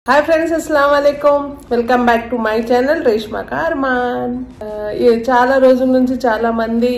hi friends అస్సలం వాలేకుమ్ welcome back to my channel Reshma Karman ఆ, ఈ- చాలా రోజుల నుంచి చాలా మంది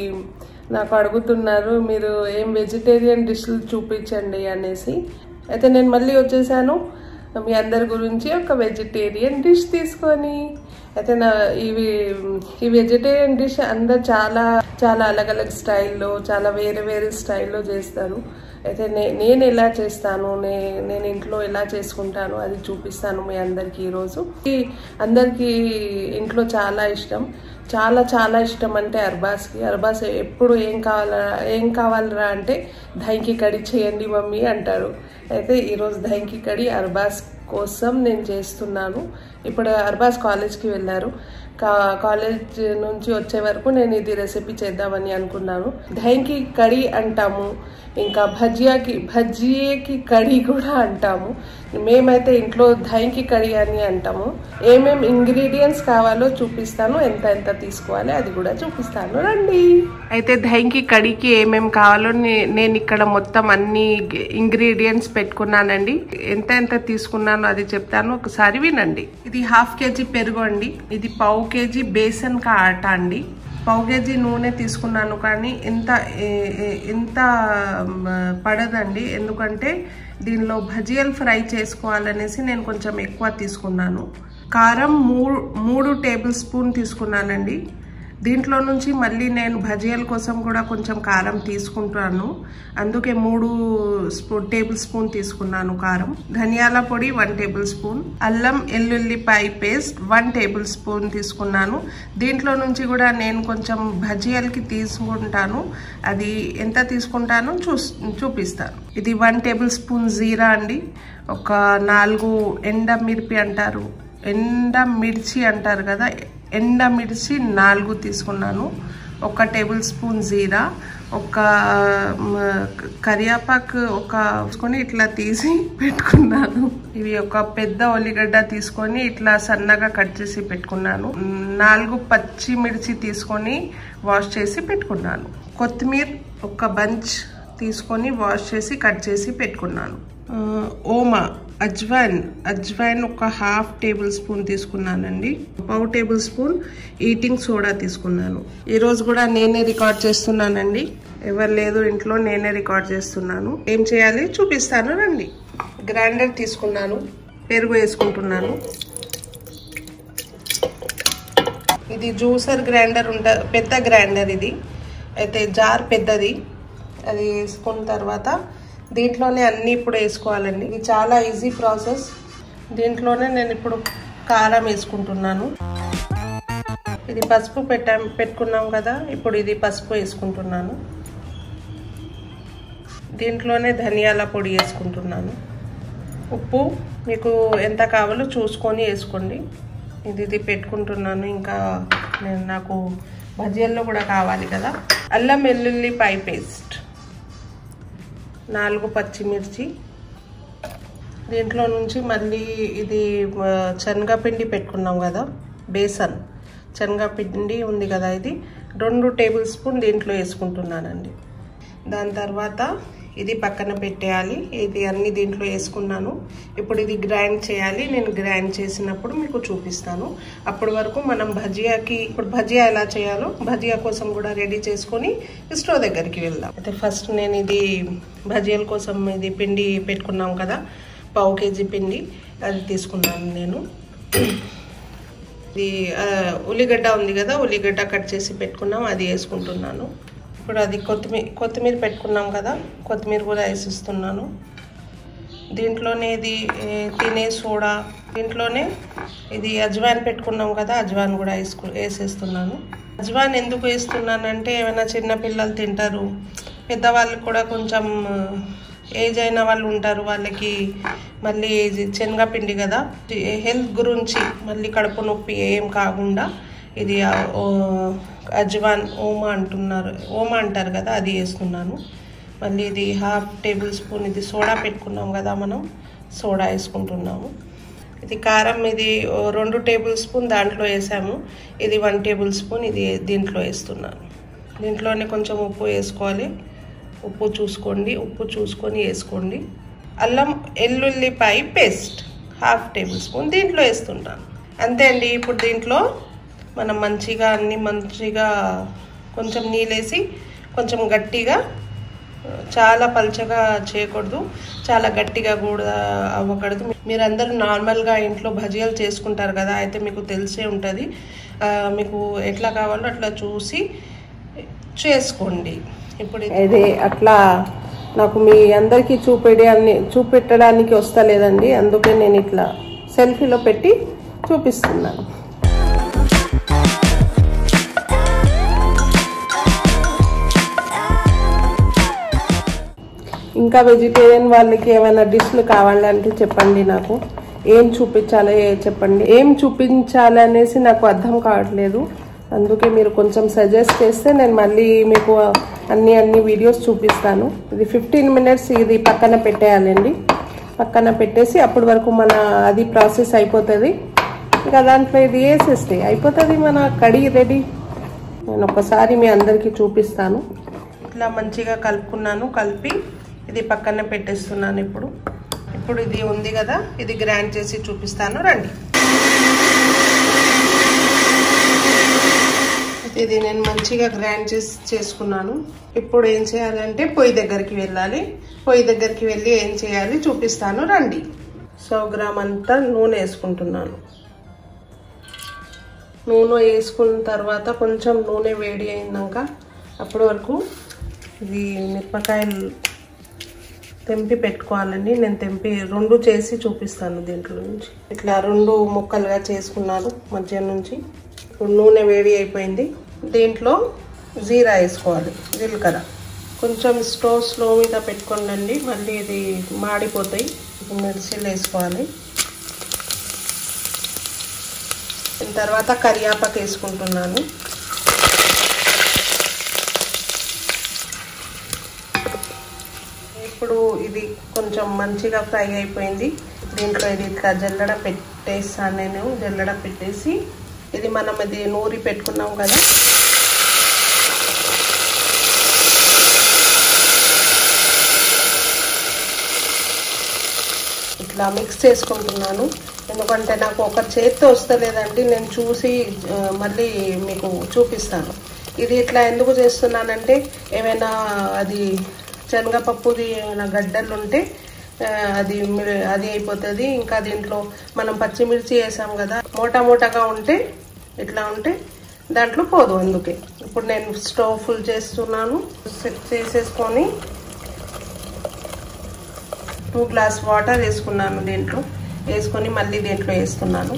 నాకు అడుగుతున్నారు మీరు ఏం వెజిటేరియన్ డిష్లు చూపించండి అనేసి అయితే నేను మళ్ళీ వచ్చేసాను మీ అందరి గురించి ఒక వెజిటేరియన్ డిష్ తీసుకొని అయితే నా ఇవి ఈ వెజిటేరియన్ డిష్ అందరు చాలా చాలా అలగ్ అలగ్ స్టైల్లో చాలా వేరే వేరే స్టైల్లో చేస్తారు అయితే నే నేను ఎలా చేస్తాను నే నేను ఇంట్లో ఎలా చేసుకుంటాను అది చూపిస్తాను మీ అందరికీ ఈరోజు ఈ అందరికీ ఇంట్లో చాలా ఇష్టం చాలా చాలా ఇష్టం అంటే అర్బాస్కి అర్బాస్ ఎప్పుడు ఏం కావాలా ఏం కావాలరా అంటే ధైంకి కడి చేయండి మమ్మీ అంటారు అయితే ఈరోజు ధైంకి కడి అర్బాస్ కోసం నేను చేస్తున్నాను ఇప్పుడు అర్బాస్ కాలేజ్కి వెళ్ళారు కా కాలేజ్ నుంచి వచ్చే వరకు నేను ఇది రెసిపీ చేద్దామని అనుకున్నాను ధైంకి కడి అంటాము ఇంకా భజియాకి భజియేకి కడి కూడా అంటాము మేమైతే ఇంట్లో ధైంకి కడి అని అంటాము ఏమేం ఇంగ్రీడియంట్స్ కావాలో చూపిస్తాను ఎంత ఎంత తీసుకోవాలి అది కూడా చూపిస్తాను రండి అయితే ధైంకి కడికి ఏమేం కావాలో నే- నేను ఇక్కడ మొత్తం అన్ని ఇంగ్రీడియంట్స్ పెట్టుకున్నానండి ఎంత ఎంత తీసుకున్నానో అది చెప్తాను ఒకసారి వినండి ఇది హాఫ్ కేజీ పెరుగు అండి ఇది పావు కేజీ బేసన్ కా ఆట అండి పావు కేజీ నూనె తీసుకున్నాను కానీ ఎంత ఏ- ఏ- ఎంత మ, పడదండి ఎందుకంటే దీనిలో భజియల్ ఫ్రై చేసుకోవాలనేసి నేను కొంచెం ఎక్కువ తీసుకున్నాను కారం మూడు మూడు టేబుల్ స్పూన్ తీసుకున్నానండి దీంట్లో నుంచి మళ్ళీ నేను భజియల కోసం కూడా కొంచెం కారం తీసుకుంటాను అందుకే మూడు స్పూన్ టేబుల్ స్పూన్ తీసుకున్నాను కారం ధనియాల పొడి వన్ టేబుల్ స్పూన్ అల్లం ఎల్లుల్లిపాయ పేస్ట్ వన్ టేబుల్ స్పూన్ తీసుకున్నాను దీంట్లో నుంచి కూడా నేను కొంచెం భజియల్కి తీసుకుంటాను అది ఎంత తీసుకుంటానో చూ చూపిస్తాను ఇది వన్ టేబుల్ స్పూన్ జీరా అండి ఒక నాలుగు ఎండ మిర్పి అంటారు ఎండ మిర్చి అంటారు కదా ఎండ మిర్చి నాలుగు తీసుకున్నాను ఒక టేబుల్ స్పూన్ జీరా ఒక మ, కరియాపాకు ఒక తీసుకొని ఇట్లా తీసి పెట్టుకున్నాను ఇవి ఒక పెద్ద ఉల్లిగడ్డ తీసుకొని ఇట్లా సన్నగా కట్ చేసి పెట్టుకున్నాను నాలుగు పచ్చిమిర్చి తీసుకొని వాష్ చేసి పెట్టుకున్నాను కొత్తిమీర ఒక బంచ్ తీసుకొని వాష్ చేసి కట్ చేసి పెట్టుకున్నాను ఆ, ఓమా అజ్వైన్ అజ్వైన్ ఒక హాఫ్ టేబుల్ స్పూన్ తీసుకున్నానండి పావు టేబుల్ స్పూన్ ఈటింగ్ సోడా తీసుకున్నాను ఈరోజు కూడా నేనే రికార్డ్ చేస్తున్నానండి ఎవరు లేదు ఇంట్లో నేనే రికార్డ్ చేస్తున్నాను ఏం చేయాలి చూపిస్తాను రండి గ్రైండర్ తీసుకున్నాను పెరుగు వేసుకుంటున్నాను ఇది జ్యూసర్ గ్రైండర్ ఉంట పెద్ద గ్రైండర్ ఇది అయితే జార్ పెద్దది అది వేసుకున్న తర్వాత దీంట్లోనే అన్నీ ఇప్పుడు వేసుకోవాలండి ఇది చాలా ఈజీ ప్రాసెస్ దీంట్లోనే నేను ఇప్పుడు కారం వేసుకుంటున్నాను ఇది పసుపు పెట్టాం పెట్టుకున్నాం కదా ఇప్పుడు ఇది పసుపు వేసుకుంటున్నాను దీంట్లోనే ధనియాల పొడి వేసుకుంటున్నాను ఉప్పు మీకు ఎంత కావాలో చూసుకొని వేసుకోండి ఇది ఇది పెట్టుకుంటున్నాను ఇంకా నేను నాకు భజియల్లో కూడా కావాలి కదా అల్లం వెల్లుల్లిపాయ పేస్ట్ నాలుగు పచ్చిమిర్చి దీంట్లో నుంచి మళ్ళీ ఇది ఆ, శనగపిండి పెట్టుకున్నాం కదా బేసన్ శనగపిండి ఉంది కదా ఇది రెండు టేబుల్ స్పూన్ దీంట్లో వేసుకుంటున్నానండి దాని తర్వాత ఇది పక్కన పెట్టేయాలి ఇది అన్ని దీంట్లో వేసుకున్నాను ఇప్పుడు ఇది గ్రైండ్ చేయాలి నేను గ్రైండ్ చేసినప్పుడు మీకు చూపిస్తాను అప్పటి వరకు మనం భజియాకి ఇప్పుడు భజియా ఎలా చేయాలో భజియా కోసం కూడా రెడీ చేసుకొని స్టవ్ దగ్గరికి వెళ్దాం అయితే ఫస్ట్ నేను ఇది భజియాల కోసం ఇది పిండి పెట్టుకున్నాం కదా పావు కేజీ పిండి అది తీసుకున్నాను నేను ఇది ఆ, ఉల్లిగడ్డ ఉంది కదా ఉల్లిగడ్డ కట్ చేసి పెట్టుకున్నాం అది వేసుకుంటున్నాను ఇప్పుడు అది కొత్తిమీర కొత్తిమీర పెట్టుకున్నాం కదా కొత్తిమీర కూడా వేసిస్తున్నాను దీంట్లోనే ఇది ఏ, తినే సోడా దీంట్లోనే ఇది అజ్వాన్ పెట్టుకున్నాం కదా అజ్వాన్ కూడా వేసుకు వేసేస్తున్నాను అజ్వాన్ ఎందుకు వేస్తున్నానంటే ఏమైనా చిన్న పిల్లలు తింటారు పెద్దవాళ్ళు కూడా కొంచెం ఏజ్ అయిన వాళ్ళు ఉంటారు వాళ్ళకి మళ్ళీ ఇది శనగపిండి కదా హెల్త్ గురించి మళ్ళీ కడుపు నొప్పి ఏం కాకుండా ఇది ఆ, ఓ, అజ్వాన్ ఓమా అంటున్నారు ఓమా అంటారు కదా అది వేస్తున్నాను మళ్ళీ ఇది హాఫ్ టేబుల్ స్పూన్ ఇది సోడా పెట్టుకున్నాం కదా మనం సోడా వేసుకుంటున్నాము ఇది కారం ఇది ఓ రెండు టేబుల్ స్పూన్ దాంట్లో వేసాము ఇది వన్ టేబుల్ స్పూన్ ఇది దీంట్లో వేస్తున్నాను దీంట్లోనే కొంచెం ఉప్పు వేసుకోవాలి ఉప్పు చూసుకోండి ఉప్పు చూసుకొని వేసుకోండి అల్లం ఎల్లుల్లిపాయ పేస్ట్ హాఫ్ టేబుల్ స్పూన్ దీంట్లో వేస్తుంటాను అంతే అండి ఇప్పుడు దీంట్లో మనం మంచిగా అన్ని మంచిగా కొంచెం నీళ్ళేసి కొంచెం గట్టిగా చాలా పల్చగా చేయకూడదు చాలా గట్టిగా కూడా అవ్వకూడదు మీరందరూ నార్మల్గా ఇంట్లో భజియాలు చేసుకుంటారు కదా అయితే మీకు తెలిసే ఉంటుంది ఆ, మీకు ఎట్లా కావాలో అట్లా చూసి చేసుకోండి ఇప్పుడు ఇది అట్లా నాకు మీ అందరికీ చూపెడాన్ని చూపెట్టడానికి వస్తలేదండి అందుకే నేను ఇట్లా సెల్ఫీలో పెట్టి చూపిస్తున్నాను ఇంకా వెజిటేరియన్ వాళ్ళకి ఏమైనా డిష్లు కావాలంటే చెప్పండి నాకు ఏం చూపించాలి చెప్పండి ఏం చూపించాలి అనేసి నాకు అర్థం కావట్లేదు అందుకే మీరు కొంచెం సజెస్ట్ చేస్తే నేను మళ్ళీ మీకు అన్ని అన్ని వీడియోస్ చూపిస్తాను ఇది ఫిఫ్టీన్ మినిట్స్ ఇది పక్కన పెట్టేయాలండి పక్కన పెట్టేసి అప్పటి వరకు మన అది ప్రాసెస్ అయిపోతుంది ఇంకా దాంట్లో ఇది వేసేస్తే అయిపోతుంది మన కడి రెడీ నేను ఒకసారి మీ అందరికీ చూపిస్తాను ఇట్లా మంచిగా కలుపుకున్నాను కలిపి ఇది పక్కన పెట్టేస్తున్నాను ఇప్పుడు ఇప్పుడు ఇది ఉంది కదా ఇది గ్రైండ్ చేసి చూపిస్తాను రండి ఇది నేను మంచిగా గ్రైండ్ చేసి చేసుకున్నాను ఇప్పుడు ఏం చేయాలంటే పొయ్యి దగ్గరికి వెళ్ళాలి పొయ్యి దగ్గరికి వెళ్ళి ఏం చేయాలి చూపిస్తాను రండి సో గ్రామ్ అంతా నూనె వేసుకుంటున్నాను నూనె వేసుకున్న తర్వాత కొంచెం నూనె వేడి అయినాక అప్పటి వరకు ఇది మిరపకాయలు తెంపి పెట్టుకోవాలండి నేను తెంపి రెండు చేసి చూపిస్తాను దీంట్లో నుంచి ఇట్లా రెండు ముక్కలుగా చేసుకున్నాను మధ్య నుంచి ఇప్పుడు నూనె వేడి అయిపోయింది దీంట్లో జీరా వేసుకోవాలి జీలకర్ర కొంచెం స్టవ్ స్లో మీద పెట్టుకోండి మళ్ళీ ఇది మాడిపోతాయి ఇప్పుడు మిర్చీలు వేసుకోవాలి దీని తర్వాత కరియాపాకు వేసుకుంటున్నాను ఇప్పుడు ఇది కొంచెం మంచిగా ఫ్రై అయిపోయింది దీంట్లో ఇది ఇట్లా జల్లడ పెట్టేస్తాను నేను జల్లడ పెట్టేసి ఇది మనం ఇది నూరి పెట్టుకున్నాం కదా ఇట్లా మిక్స్ చేసుకుంటున్నాను ఎందుకంటే నాకు ఒక చేత్తో వస్తలేదండి నేను చూసి ఆ, మళ్ళీ మీకు చూపిస్తాను ఇది ఇట్లా ఎందుకు చేస్తున్నానంటే ఏమైనా అది శనగపప్పుది ఏమైనా గడ్డలు ఉంటే ఆ, అది మిర- అది అయిపోతుంది ఇంకా దీంట్లో మనం పచ్చిమిర్చి వేసాం కదా మోటా మోటాగా ఉంటే ఇట్లా ఉంటే దాంట్లో పోదు అందుకే ఇప్పుడు నేను స్టవ్ ఫుల్ చేస్తున్నాను సెట్ చేసేసుకొని టూ గ్లాస్ వాటర్ వేసుకున్నాను దీంట్లో వేసుకొని మళ్ళీ దీంట్లో వేస్తున్నాను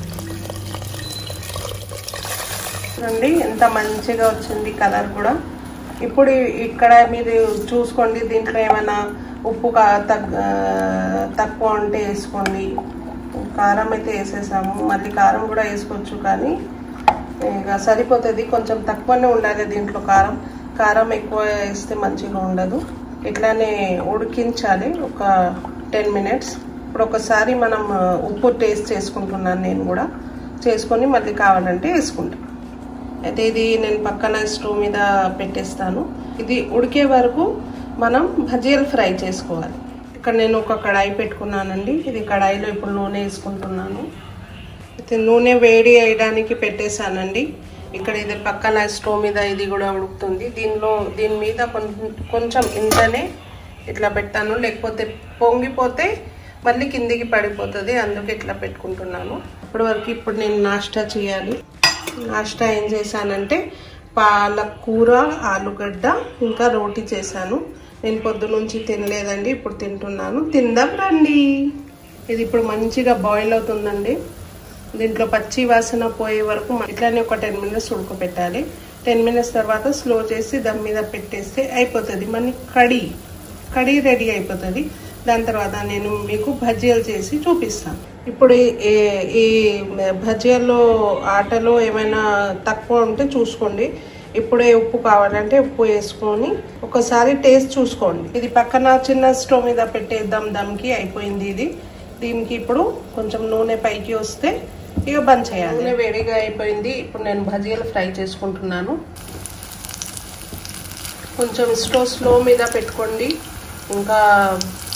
చూడండి ఎంత మంచిగా వచ్చింది కలర్ కూడా ఇప్పుడు ఇక్కడ మీరు చూసుకోండి దీంట్లో ఏమైనా ఉప్పు కా తగ్గ తక్కువ ఉంటే వేసుకోండి కారం అయితే వేసేసాము మళ్ళీ కారం కూడా వేసుకోవచ్చు కానీ ఇక సరిపోతుంది కొంచెం తక్కువనే ఉండాలి దీంట్లో కారం కారం ఎక్కువ వేస్తే మంచిగా ఉండదు ఇట్లానే ఉడికించాలి ఒక టెన్ మినిట్స్ ఇప్పుడు ఒకసారి మనం ఆ, ఉప్పు టేస్ట్ చేసుకుంటున్నాను నేను కూడా చేసుకొని మళ్ళీ కావాలంటే వేసుకుంటాను అయితే ఇది నేను పక్కన స్టవ్ మీద పెట్టేస్తాను ఇది ఉడికే వరకు మనం భజియాలు ఫ్రై చేసుకోవాలి ఇక్కడ నేను ఒక కడాయి పెట్టుకున్నానండి ఇది కడాయిలో ఇప్పుడు నూనె వేసుకుంటున్నాను అయితే నూనె వేడి వేయడానికి పెట్టేశానండి ఇక్కడ ఇది పక్కన స్టవ్ మీద ఇది కూడా ఉడుకుతుంది దీనిలో దీని మీద కొంచెం కొంచెం ఇంతనే ఇట్లా పెట్టాను లేకపోతే పొంగిపోతే మళ్ళీ కిందికి పడిపోతుంది అందుకే ఇట్లా పెట్టుకుంటున్నాను ఇప్పటి వరకు ఇప్పుడు నేను నాష్టా చేయాలి నాష్టా ఏం చేశానంటే పాలకూర ఆలుగడ్డ ఇంకా రోటీ చేశాను నేను పొద్దు నుంచి తినలేదండి ఇప్పుడు తింటున్నాను తిందాం రండి ఇది ఇప్పుడు మంచిగా బాయిల్ అవుతుందండి దీంట్లో పచ్చి వాసన పోయే వరకు మ- ఇట్లానే ఒక టెన్ మినిట్స్ ఉడకబెట్టాలి టెన్ మినిట్స్ తర్వాత స్లో చేసి దమ్ మీద పెట్టేస్తే అయిపోతుంది మన కడి కడి రెడీ అయిపోతుంది దాని తర్వాత నేను మీకు భజ్జీలు చేసి చూపిస్తాను ఇప్పుడు ఈ- ఈ- ఈ భజ్జీల్లో ఆటలో ఏమైనా తక్కువ ఉంటే చూసుకోండి ఇప్పుడే ఉప్పు కావాలంటే ఉప్పు వేసుకొని ఒకసారి టేస్ట్ చూసుకోండి ఇది పక్కన చిన్న స్టవ్ మీద పెట్టేద్దాం దమ్కి అయిపోయింది ఇది దీనికి ఇప్పుడు కొంచెం నూనె పైకి వస్తే ఇక బంద్ చేయాలి నూనె వేడిగా అయిపోయింది ఇప్పుడు నేను భజీలు ఫ్రై చేసుకుంటున్నాను కొంచెం స్టవ్ స్లో మీద పెట్టుకోండి ఇంకా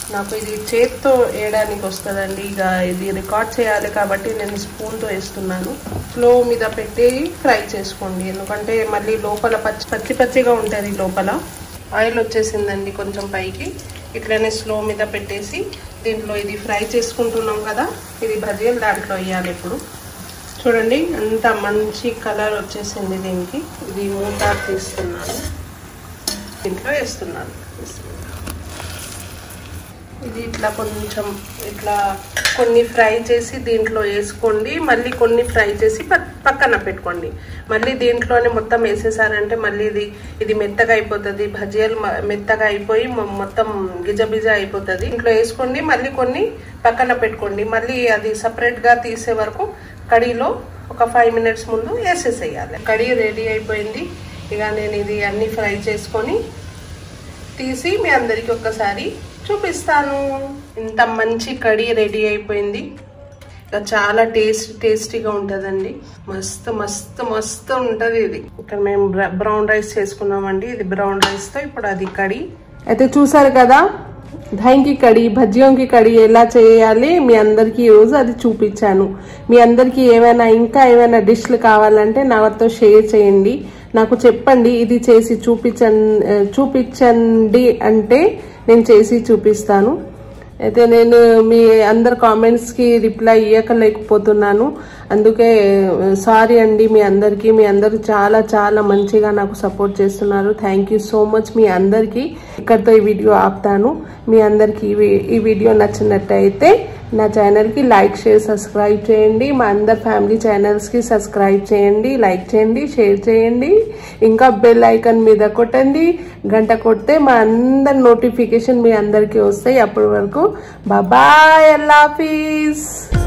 నాకు ఇది చేత్తో వేయడానికి వస్తుందండి ఇక ఇది రికార్డ్ చేయాలి కాబట్టి నేను స్పూన్తో వేస్తున్నాను స్లో మీద పెట్టి ఫ్రై చేసుకోండి ఎందుకంటే మళ్ళీ లోపల పచ్చి పచ్చి పచ్చిగా ఉంటుంది లోపల ఆయిల్ వచ్చేసిందండి కొంచెం పైకి ఇట్లనే స్లో మీద పెట్టేసి దీంట్లో ఇది ఫ్రై చేసుకుంటున్నాం కదా ఇది భజీలు దాంట్లో వేయాలి ఇప్పుడు చూడండి అంత మంచి కలర్ వచ్చేసింది దీనికి ఇది మూత తీస్తున్నాను దీంట్లో వేస్తున్నాను ఇది ఇట్లా కొంచెం ఇట్లా కొన్ని ఫ్రై చేసి దీంట్లో వేసుకోండి మళ్ళీ కొన్ని ఫ్రై చేసి పక్కన పెట్టుకోండి మళ్ళీ దీంట్లోనే మొత్తం వేసేసారంటే మళ్ళీ ఇది ఇది మెత్తగా అయిపోతుంది భజియాలు మెత్తగా అయిపోయి మొత్తం గిజబిజ అయిపోతుంది ఇంట్లో వేసుకోండి మళ్ళీ కొన్ని పక్కన పెట్టుకోండి మళ్ళీ అది సపరేట్గా తీసే వరకు కడీలో ఒక ఫైవ్ మినిట్స్ ముందు వేసేసేయాలి కడీ రెడీ అయిపోయింది ఇక నేను ఇది అన్ని ఫ్రై చేసుకొని తీసి మీ అందరికి ఒక్కసారి చూపిస్తాను ఇంత మంచి కడీ రెడీ అయిపోయింది ఇక చాలా టేస్ట్ టేస్టీగా ఉంటుందండి మస్తు మస్తు మస్తు ఉంటుంది ఇది ఇక్కడ మేము బ్రౌన్ రైస్ చేసుకున్నామండి ఇది బ్రౌన్ రైస్తో ఇప్పుడు అది కడి అయితే చూసారు కదా ధైంకి కడి భజ్యంకి కడి ఎలా చేయాలి మీ అందరికీ ఈరోజు అది చూపించాను మీ అందరికీ ఏమైనా ఇంకా ఏమైనా డిష్లు కావాలంటే నాతో షేర్ చేయండి నాకు చెప్పండి ఇది చేసి చూపించండి చూపించండి అంటే నేను చేసి చూపిస్తాను అయితే నేను మీ అందరు కామెంట్స్కి రిప్లై ఇవ్వకలేకపోతున్నాను అందుకే సారీ అండి మీ అందరికీ మీ అందరూ చాలా చాలా మంచిగా నాకు సపోర్ట్ చేస్తున్నారు థ్యాంక్ యూ సో మచ్ మీ అందరికీ ఇక్కడితో ఈ వీడియో ఆపుతాను మీ అందరికీ ఈ వీడియో నచ్చినట్టయితే నా ఛానల్కి లైక్ షేర్ సబ్స్క్రైబ్ చేయండి మా అందరి ఫ్యామిలీ ఛానల్స్కి సబ్స్క్రైబ్ చేయండి లైక్ చేయండి షేర్ చేయండి ఇంకా బెల్ ఐకన్ మీద కొట్టండి గంట కొడితే మా అందరి నోటిఫికేషన్ మీ అందరికీ వస్తాయి అప్పటి వరకు బాబాయ్ అల్లాఫీస్